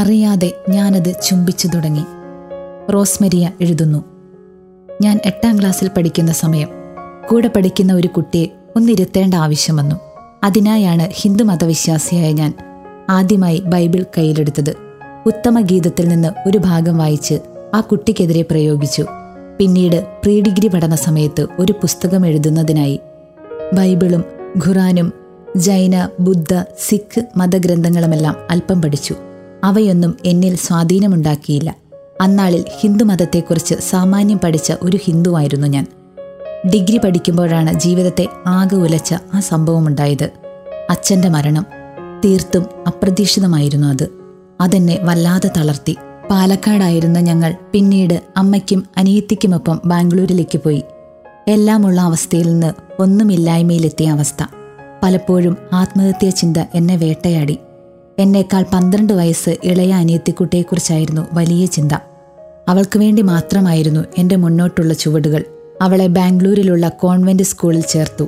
അറിയാതെ ഞാനത് ചുംബിച്ചു തുടങ്ങി റോസ്മരിയ എഴുതുന്നു ഞാൻ എട്ടാം ക്ലാസ്സിൽ പഠിക്കുന്ന സമയം കൂടെ പഠിക്കുന്ന ഒരു കുട്ടിയെ ഒന്നിരുത്തേണ്ട ആവശ്യം വന്നു അതിനായാണ് ഹിന്ദു മതവിശ്വാസിയായ ഞാൻ ആദ്യമായി ബൈബിൾ കയ്യിലെടുത്തത് ഉത്തമ ഗീതത്തിൽ നിന്ന് ഒരു ഭാഗം വായിച്ച് ആ കുട്ടിക്കെതിരെ പ്രയോഗിച്ചു പിന്നീട് പ്രീ ഡിഗ്രി പഠന സമയത്ത് ഒരു പുസ്തകം എഴുതുന്നതിനായി ബൈബിളും ഖുറാനും ജൈന ബുദ്ധ സിഖ് മതഗ്രന്ഥങ്ങളുമെല്ലാം അല്പം പഠിച്ചു അവയൊന്നും എന്നിൽ സ്വാധീനമുണ്ടാക്കിയില്ല അന്നാളിൽ ഹിന്ദു മതത്തെക്കുറിച്ച് സാമാന്യം പഠിച്ച ഒരു ഹിന്ദുവായിരുന്നു ഞാൻ ഡിഗ്രി പഠിക്കുമ്പോഴാണ് ജീവിതത്തെ ആകെ ഉലച്ച ആ സംഭവമുണ്ടായത് അച്ഛൻ്റെ മരണം തീർത്തും അപ്രതീക്ഷിതമായിരുന്നു അത് അതെന്നെ വല്ലാതെ തളർത്തി പാലക്കാടായിരുന്ന ഞങ്ങൾ പിന്നീട് അമ്മയ്ക്കും അനിയത്തിക്കുമൊപ്പം ബാംഗ്ലൂരിലേക്ക് പോയി എല്ലാമുള്ള അവസ്ഥയിൽ നിന്ന് ഒന്നുമില്ലായ്മയിലെത്തിയ അവസ്ഥ പലപ്പോഴും ആത്മഹത്യാ ചിന്ത എന്നെ വേട്ടയാടി എന്നേക്കാൾ പന്ത്രണ്ട് വയസ്സ് ഇളയ അനിയത്തിക്കുട്ടിയെക്കുറിച്ചായിരുന്നു വലിയ ചിന്ത അവൾക്ക് വേണ്ടി മാത്രമായിരുന്നു എൻ്റെ മുന്നോട്ടുള്ള ചുവടുകൾ അവളെ ബാംഗ്ലൂരിലുള്ള കോൺവെന്റ് സ്കൂളിൽ ചേർത്തു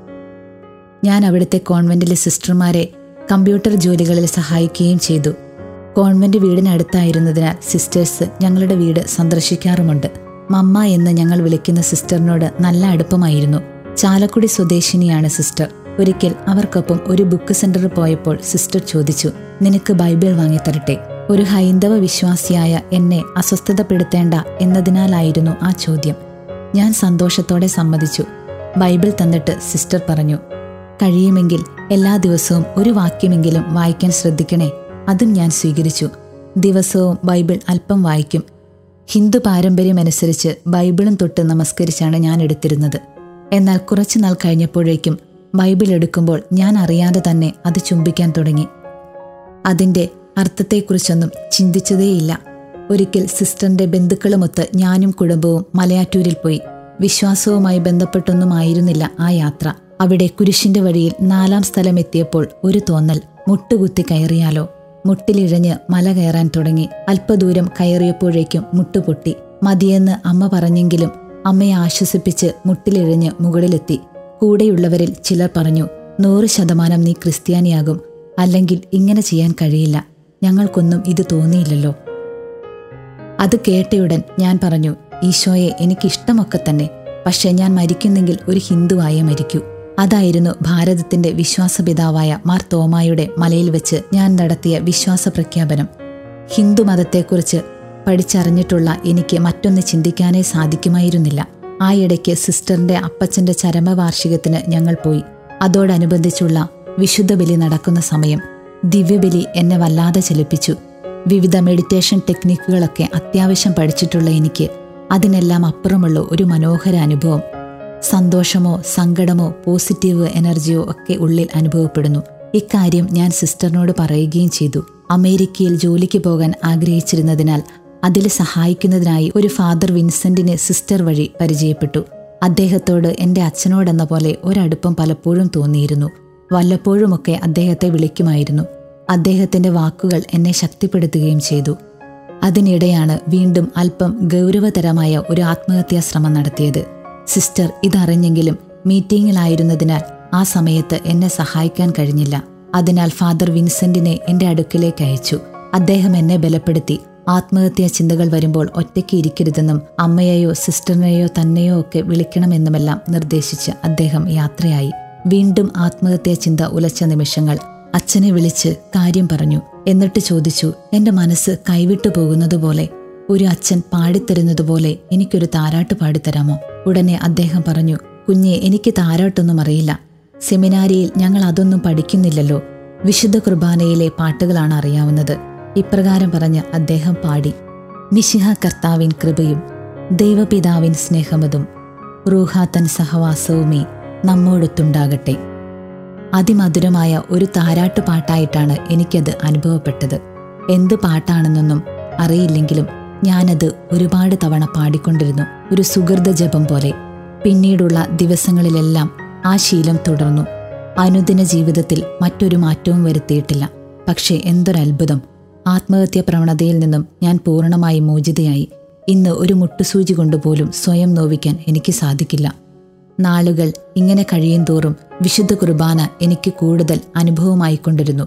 ഞാൻ അവിടുത്തെ കോൺവെന്റിലെ സിസ്റ്റർമാരെ കമ്പ്യൂട്ടർ ജോലികളിൽ സഹായിക്കുകയും ചെയ്തു കോൺവെന്റ് വീടിനടുത്തായിരുന്നതിനാൽ സിസ്റ്റേഴ്സ് ഞങ്ങളുടെ വീട് സന്ദർശിക്കാറുമുണ്ട് മമ്മ എന്ന് ഞങ്ങൾ വിളിക്കുന്ന സിസ്റ്ററിനോട് നല്ല അടുപ്പമായിരുന്നു ചാലക്കുടി സ്വദേശിനിയാണ് സിസ്റ്റർ ഒരിക്കൽ അവർക്കൊപ്പം ഒരു ബുക്ക് സെന്ററിൽ പോയപ്പോൾ സിസ്റ്റർ ചോദിച്ചു നിനക്ക് ബൈബിൾ വാങ്ങിത്തരട്ടെ ഒരു ഹൈന്ദവ വിശ്വാസിയായ എന്നെ അസ്വസ്ഥതപ്പെടുത്തേണ്ട എന്നതിനാലായിരുന്നു ആ ചോദ്യം ഞാൻ സന്തോഷത്തോടെ സമ്മതിച്ചു ബൈബിൾ തന്നിട്ട് സിസ്റ്റർ പറഞ്ഞു കഴിയുമെങ്കിൽ എല്ലാ ദിവസവും ഒരു വാക്യമെങ്കിലും വായിക്കാൻ ശ്രദ്ധിക്കണേ അതും ഞാൻ സ്വീകരിച്ചു ദിവസവും ബൈബിൾ അല്പം വായിക്കും ഹിന്ദു പാരമ്പര്യമനുസരിച്ച് ബൈബിളും തൊട്ട് നമസ്കരിച്ചാണ് ഞാൻ എടുത്തിരുന്നത് എന്നാൽ കുറച്ചു നാൾ കഴിഞ്ഞപ്പോഴേക്കും ബൈബിൾ എടുക്കുമ്പോൾ ഞാൻ അറിയാതെ തന്നെ അത് ചുംബിക്കാൻ തുടങ്ങി അതിൻ്റെ അർത്ഥത്തെക്കുറിച്ചൊന്നും ചിന്തിച്ചതേയില്ല ഒരിക്കൽ സിസ്റ്ററിന്റെ ബന്ധുക്കളുമൊത്ത് ഞാനും കുടുംബവും മലയാറ്റൂരിൽ പോയി വിശ്വാസവുമായി ബന്ധപ്പെട്ടൊന്നും ആയിരുന്നില്ല ആ യാത്ര അവിടെ കുരിശിന്റെ വഴിയിൽ നാലാം സ്ഥലം എത്തിയപ്പോൾ ഒരു തോന്നൽ മുട്ടുകുത്തി കയറിയാലോ മുട്ടിലിഴഞ്ഞ് മല കയറാൻ തുടങ്ങി അല്പദൂരം കയറിയപ്പോഴേക്കും മുട്ടുപൊട്ടി മതിയെന്ന് അമ്മ പറഞ്ഞെങ്കിലും അമ്മയെ ആശ്വസിപ്പിച്ച് മുട്ടിലിഴഞ്ഞ് മുകളിലെത്തി കൂടെയുള്ളവരിൽ ചിലർ പറഞ്ഞു നൂറ് ശതമാനം നീ ക്രിസ്ത്യാനിയാകും അല്ലെങ്കിൽ ഇങ്ങനെ ചെയ്യാൻ കഴിയില്ല ഞങ്ങൾക്കൊന്നും ഇത് തോന്നിയില്ലല്ലോ അത് കേട്ടയുടൻ ഞാൻ പറഞ്ഞു ഈശോയെ എനിക്കിഷ്ടമൊക്കെ തന്നെ പക്ഷെ ഞാൻ മരിക്കുന്നെങ്കിൽ ഒരു ഹിന്ദുവായേ മരിക്കൂ അതായിരുന്നു ഭാരതത്തിന്റെ വിശ്വാസപിതാവായ മാർ തോമായുടെ മലയിൽ വെച്ച് ഞാൻ നടത്തിയ വിശ്വാസ പ്രഖ്യാപനം ഹിന്ദു മതത്തെക്കുറിച്ച് പഠിച്ചറിഞ്ഞിട്ടുള്ള എനിക്ക് മറ്റൊന്ന് ചിന്തിക്കാനേ സാധിക്കുമായിരുന്നില്ല ആ ഇടയ്ക്ക് സിസ്റ്ററിന്റെ അപ്പച്ചന്റെ ചരമവാർഷികത്തിന് ഞങ്ങൾ പോയി അതോടനുബന്ധിച്ചുള്ള വിശുദ്ധ ബലി നടക്കുന്ന സമയം ദിവ്യബലി എന്നെ വല്ലാതെ ചലിപ്പിച്ചു വിവിധ മെഡിറ്റേഷൻ ടെക്നിക്കുകളൊക്കെ അത്യാവശ്യം പഠിച്ചിട്ടുള്ള എനിക്ക് അതിനെല്ലാം അപ്പുറമുള്ള ഒരു മനോഹര അനുഭവം സന്തോഷമോ സങ്കടമോ പോസിറ്റീവ് എനർജിയോ ഒക്കെ ഉള്ളിൽ അനുഭവപ്പെടുന്നു ഇക്കാര്യം ഞാൻ സിസ്റ്ററിനോട് പറയുകയും ചെയ്തു അമേരിക്കയിൽ ജോലിക്ക് പോകാൻ ആഗ്രഹിച്ചിരുന്നതിനാൽ അതിൽ സഹായിക്കുന്നതിനായി ഒരു ഫാദർ വിൻസെന്റിനെ സിസ്റ്റർ വഴി പരിചയപ്പെട്ടു അദ്ദേഹത്തോട് എൻ്റെ അച്ഛനോടെന്ന പോലെ ഒരടുപ്പം പലപ്പോഴും തോന്നിയിരുന്നു വല്ലപ്പോഴുമൊക്കെ അദ്ദേഹത്തെ വിളിക്കുമായിരുന്നു അദ്ദേഹത്തിന്റെ വാക്കുകൾ എന്നെ ശക്തിപ്പെടുത്തുകയും ചെയ്തു അതിനിടെയാണ് വീണ്ടും അല്പം ഗൗരവതരമായ ഒരു ആത്മഹത്യാ ശ്രമം നടത്തിയത് സിസ്റ്റർ ഇതറിഞ്ഞെങ്കിലും മീറ്റിംഗിലായിരുന്നതിനാൽ ആ സമയത്ത് എന്നെ സഹായിക്കാൻ കഴിഞ്ഞില്ല അതിനാൽ ഫാദർ വിൻസെന്റിനെ എന്റെ അടുക്കിലേക്ക് അയച്ചു അദ്ദേഹം എന്നെ ബലപ്പെടുത്തി ആത്മഹത്യാ ചിന്തകൾ വരുമ്പോൾ ഒറ്റയ്ക്ക് ഇരിക്കരുതെന്നും അമ്മയെയോ സിസ്റ്ററിനെയോ തന്നെയോ ഒക്കെ വിളിക്കണമെന്നുമെല്ലാം നിർദ്ദേശിച്ച് അദ്ദേഹം യാത്രയായി വീണ്ടും ആത്മഹത്യാ ചിന്ത ഉലച്ച നിമിഷങ്ങൾ അച്ഛനെ വിളിച്ച് കാര്യം പറഞ്ഞു എന്നിട്ട് ചോദിച്ചു എന്റെ മനസ്സ് കൈവിട്ടു പോകുന്നത് പോലെ ഒരു അച്ഛൻ പാടിത്തരുന്നതുപോലെ എനിക്കൊരു താരാട്ട് പാടിത്തരാമോ ഉടനെ അദ്ദേഹം പറഞ്ഞു കുഞ്ഞെ എനിക്ക് താരാട്ടൊന്നും അറിയില്ല സെമിനാരിയിൽ ഞങ്ങൾ അതൊന്നും പഠിക്കുന്നില്ലല്ലോ വിശുദ്ധ കുർബാനയിലെ പാട്ടുകളാണ് അറിയാവുന്നത് ഇപ്രകാരം പറഞ്ഞ് അദ്ദേഹം പാടി മിശിഹ കർത്താവിൻ കൃപയും ദൈവപിതാവിൻ സ്നേഹമതും റൂഹാത്തൻ സഹവാസവുമേ നമ്മോടൊത്തുണ്ടാകട്ടെ അതിമധുരമായ ഒരു താരാട്ട് പാട്ടായിട്ടാണ് എനിക്കത് അനുഭവപ്പെട്ടത് എന്ത് പാട്ടാണെന്നൊന്നും അറിയില്ലെങ്കിലും ഞാനത് ഒരുപാട് തവണ പാടിക്കൊണ്ടിരുന്നു ഒരു സുഹൃത ജപം പോലെ പിന്നീടുള്ള ദിവസങ്ങളിലെല്ലാം ആ ശീലം തുടർന്നു അനുദിന ജീവിതത്തിൽ മറ്റൊരു മാറ്റവും വരുത്തിയിട്ടില്ല പക്ഷേ എന്തൊരത്ഭുതം ആത്മഹത്യാ പ്രവണതയിൽ നിന്നും ഞാൻ പൂർണ്ണമായി മോചിതയായി ഇന്ന് ഒരു മുട്ടുസൂചി കൊണ്ടുപോലും സ്വയം നോവിക്കാൻ എനിക്ക് സാധിക്കില്ല നാളുകൾ ഇങ്ങനെ കഴിയും തോറും വിശുദ്ധ കുർബാന എനിക്ക് കൂടുതൽ അനുഭവമായിക്കൊണ്ടിരുന്നു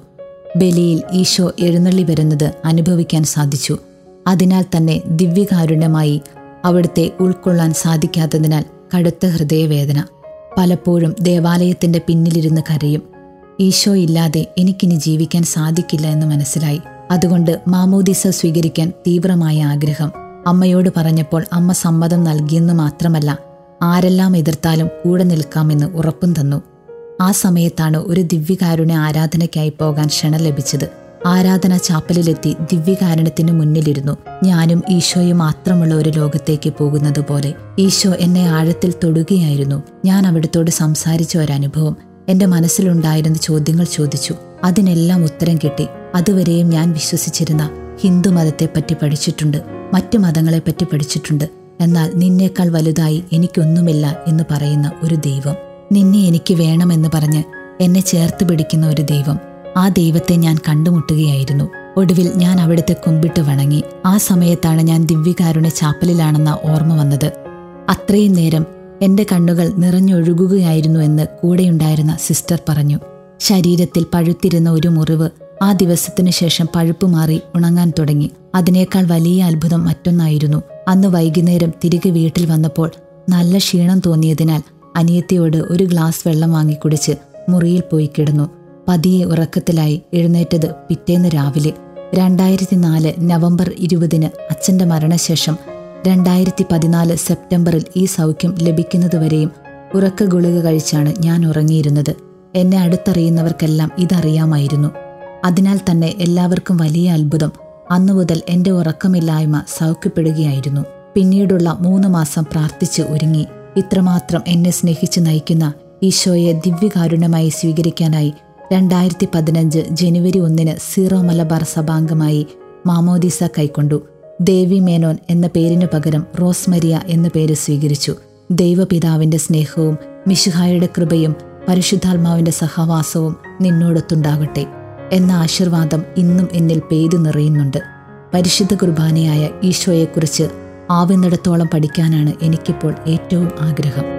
ബലിയിൽ ഈശോ എഴുന്നള്ളി വരുന്നത് അനുഭവിക്കാൻ സാധിച്ചു അതിനാൽ തന്നെ ദിവ്യകാരുണ്യമായി അവിടുത്തെ ഉൾക്കൊള്ളാൻ സാധിക്കാത്തതിനാൽ കടുത്ത ഹൃദയവേദന പലപ്പോഴും ദേവാലയത്തിന്റെ പിന്നിലിരുന്ന് കരയും ഈശോ ഇല്ലാതെ എനിക്കിനി ജീവിക്കാൻ സാധിക്കില്ല എന്ന് മനസ്സിലായി അതുകൊണ്ട് മാമോദിസ സ്വീകരിക്കാൻ തീവ്രമായ ആഗ്രഹം അമ്മയോട് പറഞ്ഞപ്പോൾ അമ്മ സമ്മതം നൽകിയെന്ന് മാത്രമല്ല ആരെല്ലാം എതിർത്താലും കൂടെ നിൽക്കാമെന്ന് ഉറപ്പും തന്നു ആ സമയത്താണ് ഒരു ദിവ്യകാരുണ്യ ആരാധനയ്ക്കായി പോകാൻ ക്ഷണം ലഭിച്ചത് ആരാധന ചാപ്പലിലെത്തി ദിവ്യകാരുണ്യത്തിന് മുന്നിലിരുന്നു ഞാനും ഈശോയും മാത്രമുള്ള ഒരു ലോകത്തേക്ക് പോകുന്നത് പോലെ ഈശോ എന്നെ ആഴത്തിൽ തൊടുകയായിരുന്നു ഞാൻ അവിടത്തോട് സംസാരിച്ച ഒരനുഭവം എന്റെ മനസ്സിലുണ്ടായിരുന്ന ചോദ്യങ്ങൾ ചോദിച്ചു അതിനെല്ലാം ഉത്തരം കിട്ടി അതുവരെയും ഞാൻ വിശ്വസിച്ചിരുന്ന ഹിന്ദു മതത്തെപ്പറ്റി പഠിച്ചിട്ടുണ്ട് മറ്റു മതങ്ങളെപ്പറ്റി പഠിച്ചിട്ടുണ്ട് എന്നാൽ നിന്നേക്കാൾ വലുതായി എനിക്കൊന്നുമില്ല എന്ന് പറയുന്ന ഒരു ദൈവം നിന്നെ എനിക്ക് വേണമെന്ന് പറഞ്ഞ് എന്നെ ചേർത്ത് പിടിക്കുന്ന ഒരു ദൈവം ആ ദൈവത്തെ ഞാൻ കണ്ടുമുട്ടുകയായിരുന്നു ഒടുവിൽ ഞാൻ അവിടുത്തെ കുമ്പിട്ട് വണങ്ങി ആ സമയത്താണ് ഞാൻ ദിവ്യകാരുണ്യ ചാപ്പലിലാണെന്ന ഓർമ്മ വന്നത് അത്രയും നേരം എന്റെ കണ്ണുകൾ നിറഞ്ഞൊഴുകുകയായിരുന്നു എന്ന് കൂടെയുണ്ടായിരുന്ന സിസ്റ്റർ പറഞ്ഞു ശരീരത്തിൽ പഴുത്തിരുന്ന ഒരു മുറിവ് ആ ദിവസത്തിനു ശേഷം പഴുപ്പ് മാറി ഉണങ്ങാൻ തുടങ്ങി അതിനേക്കാൾ വലിയ അത്ഭുതം മറ്റൊന്നായിരുന്നു അന്ന് വൈകുന്നേരം തിരികെ വീട്ടിൽ വന്നപ്പോൾ നല്ല ക്ഷീണം തോന്നിയതിനാൽ അനിയത്തിയോട് ഒരു ഗ്ലാസ് വെള്ളം വാങ്ങിക്കുടിച്ച് മുറിയിൽ പോയി കിടന്നു പതിയെ ഉറക്കത്തിലായി എഴുന്നേറ്റത് പിറ്റേന്ന് രാവിലെ രണ്ടായിരത്തി നാല് നവംബർ ഇരുപതിന് അച്ഛന്റെ മരണശേഷം രണ്ടായിരത്തി പതിനാല് സെപ്റ്റംബറിൽ ഈ സൗഖ്യം ലഭിക്കുന്നതുവരെയും ഉറക്ക ഗുളിക കഴിച്ചാണ് ഞാൻ ഉറങ്ങിയിരുന്നത് എന്നെ അടുത്തറിയുന്നവർക്കെല്ലാം ഇതറിയാമായിരുന്നു അതിനാൽ തന്നെ എല്ലാവർക്കും വലിയ അത്ഭുതം അന്നു മുതൽ എന്റെ ഉറക്കമില്ലായ്മ സൗഖ്യപ്പെടുകയായിരുന്നു പിന്നീടുള്ള മൂന്ന് മാസം പ്രാർത്ഥിച്ച് ഒരുങ്ങി ഇത്രമാത്രം എന്നെ സ്നേഹിച്ച് നയിക്കുന്ന ഈശോയെ ദിവ്യകാരുണ്യമായി സ്വീകരിക്കാനായി രണ്ടായിരത്തി പതിനഞ്ച് ജനുവരി ഒന്നിന് സീറോ മലബാർ സഭാംഗമായി മാമോദിസ കൈക്കൊണ്ടു ദേവി മേനോൻ എന്ന പേരിനു പകരം റോസ്മരിയ എന്ന പേര് സ്വീകരിച്ചു ദൈവപിതാവിന്റെ സ്നേഹവും മിശുഹായുടെ കൃപയും പരിശുദ്ധാത്മാവിന്റെ സഹവാസവും നിന്നോടൊത്തുണ്ടാകട്ടെ എന്ന ആശീർവാദം ഇന്നും എന്നിൽ പെയ്തു നിറയുന്നുണ്ട് പരിശുദ്ധ കുർബാനയായ ഈശോയെക്കുറിച്ച് ആവുന്നിടത്തോളം പഠിക്കാനാണ് എനിക്കിപ്പോൾ ഏറ്റവും ആഗ്രഹം